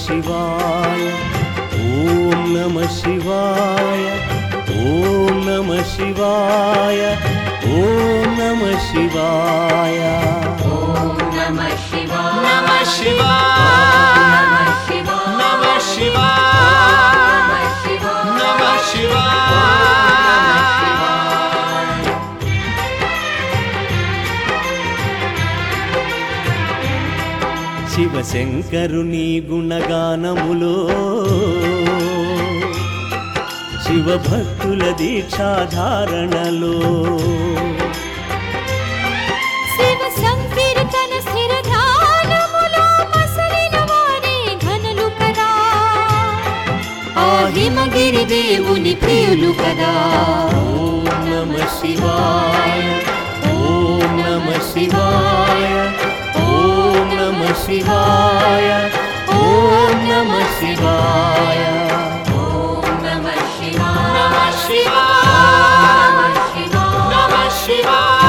శివాయ ఓం నమ శివాయ ఓం నమ శివాయ ఓం నమ శివాయ ఓం నమ శివాయ నమ శివాయ నమ శివాయ నమ నమ శివాయ శివాయ నమ శివాయ శివశంకరుని గుణగానములో శివభక్తుల దీక్షాధారణలో శివ సంకీర్తన స్థిర ధ్యానములో మసలిన వారే ఘనులు కదా ఆ హిమగిరి దేవుని ప్రియులు కదా ఓం నమ శివాయ ఓం నమ శివాయ ఓం నమ శివాయ ఓం నమ శివాయ ఓం నమ శివాయ నమ శివాయ నమ శివాయ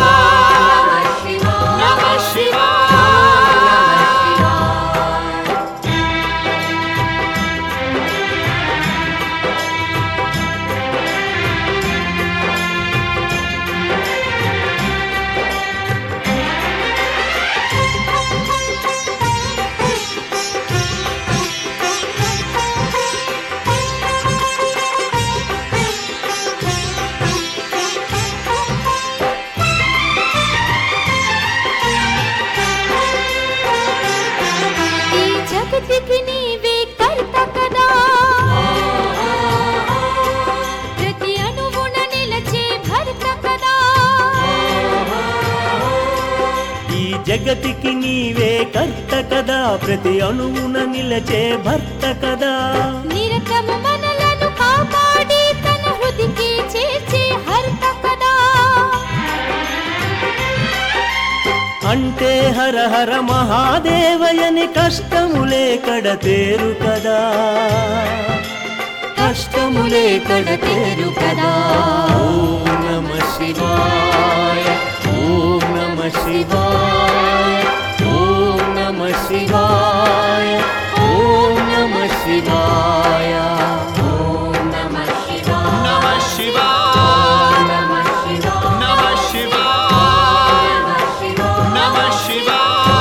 నమ శివాయ నమ శివాయ ఈ జగతికి నీవే కర్త కదా ప్రతి అణువున నిలచే భర్త కదా ఈ జగతికి నీవే కర్త కదా ప్రతి అణువున నిలచే భర్త కదా నిరతము మనలను కాపాడి తన హృదికి చేర్చే హర్త కదా అంటే హర హర మహాదేవయని కష్టములే కడతేరు కదా కష్టములే కడతేరు కదా ఓం నమ శివాయ ఓం నమ శివాయ ఓం నమ శివాయ ఓం నమ శివాయ ఓం నమ శివాయ నమ శివాయ నమ శివాయ నమ శివాయ నమ శివాయ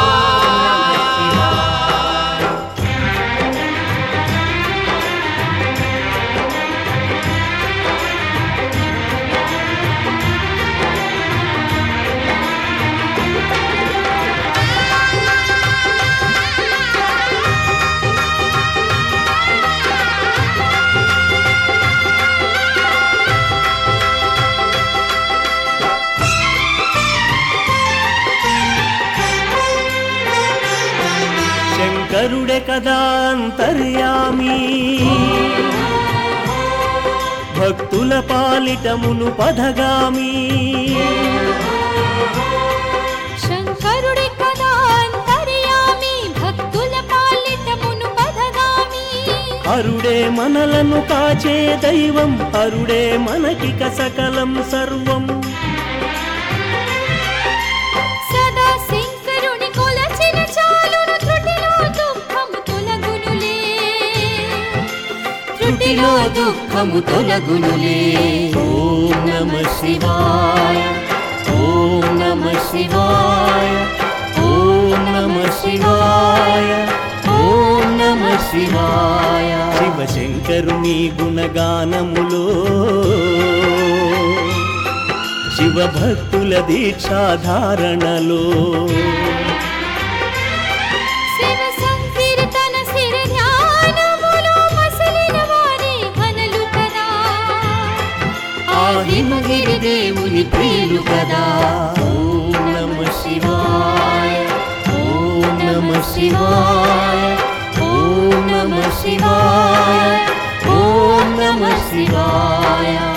శంకరుడే కదా అంతర్యామి భక్తుల పాలిటమును పదగామి శంకరుడి కదా అంతర్యామి భక్తుల పాలిటమును పదగామి అరుడే మనలను కాచే దైవం అరుడే మనకిక సకలం సర్వం సదా శంకరుని కొలచిన చాలును త్రుటిలో దుఃఖము తొలగునులే త్రుటిలో దుఃఖము తొలగునులే ఓం నమ శివాయ ఓం నమ శివాయ ఓం నమ శివాయ ఓం నమ శివాయ శివశంకరుని గుణగానములో శివభక్తుల దీక్షాధారణలో శివ సంకీర్తన స్థిర ధ్యానములో మసలిన వారే ఘనులు కదా ఆ హిమగిరి దేవుని ప్రియులు కదా ఓం నమ శివాయ ఓం నమ శివాయ ఓం నమ శివాయ ఓం నమ శివాయ